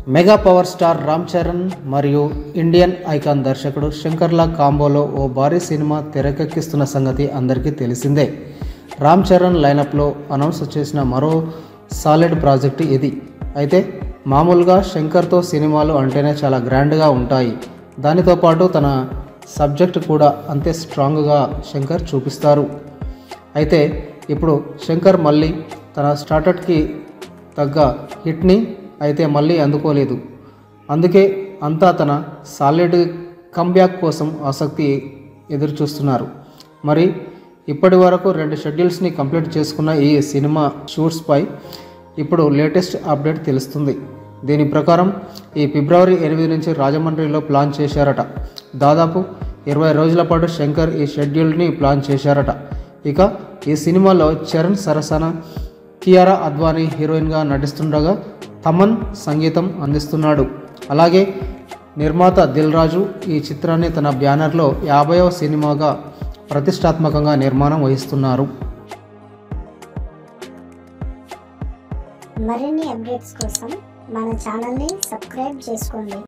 mega power star Ram Charan మరియు Indian icon దర్శకుడు శంకర్లా కాంబోలో ఓ భారీ సినిమా తెరకెక్కిస్తున్న సంగతి అందరికీ తెలిసిందే రామ్ చరణ్ లైనప్లో అనౌన్స్ చేసిన మరో సాలిడ్ ప్రాజెక్ట్ ఇది అయితే మామూలుగా శంకర్తో సినిమాలు అంటేనే చాలా గ్రాండ్గా ఉంటాయి దానితో పాటు తన సబ్జెక్ట్ కూడా అంతే స్ట్రాంగ్గా శంకర్ చూపిస్తారు అయితే ఇప్పుడు శంకర్ మళ్ళీ తన స్టార్టర్కి తగ్గ హిట్ని అయితే మళ్ళీ అందుకోలేదు అందుకే అంతా తన సాలిడ్ కంబ్యాక్ కోసం ఆసక్తి ఎదురు చూస్తున్నారు మరి ఇప్పటి వరకు రెండు షెడ్యూల్స్ని కంప్లీట్ చేసుకున్న ఈ సినిమా షూట్స్పై ఇప్పుడు లేటెస్ట్ అప్డేట్ తెలుస్తుంది దీని ప్రకారం ఈ ఫిబ్రవరి ఎనిమిది నుంచి రాజమండ్రిలో ప్లాన్ చేశారట దాదాపు ఇరవై రోజుల పాటు శంకర్ ఈ షెడ్యూల్ని ప్లాన్ చేశారట ఇక ఈ సినిమాలో చరణ్ సరసన కియారా అద్వానీ హీరోయిన్గా నటిస్తుండగా తమన్ సంగీతం అందిస్తున్నాడు అలాగే నిర్మాత దిల్ రాజు ఈ చిత్రాన్ని తన బ్యానర్లో యాభైవ సినిమాగా ప్రతిష్టాత్మకంగా నిర్మాణం వహిస్తున్నారు మరిన్ని అప్డేట్స్ కోసం మన ఛానల్ని సబ్స్క్రైబ్ చేసుకోండి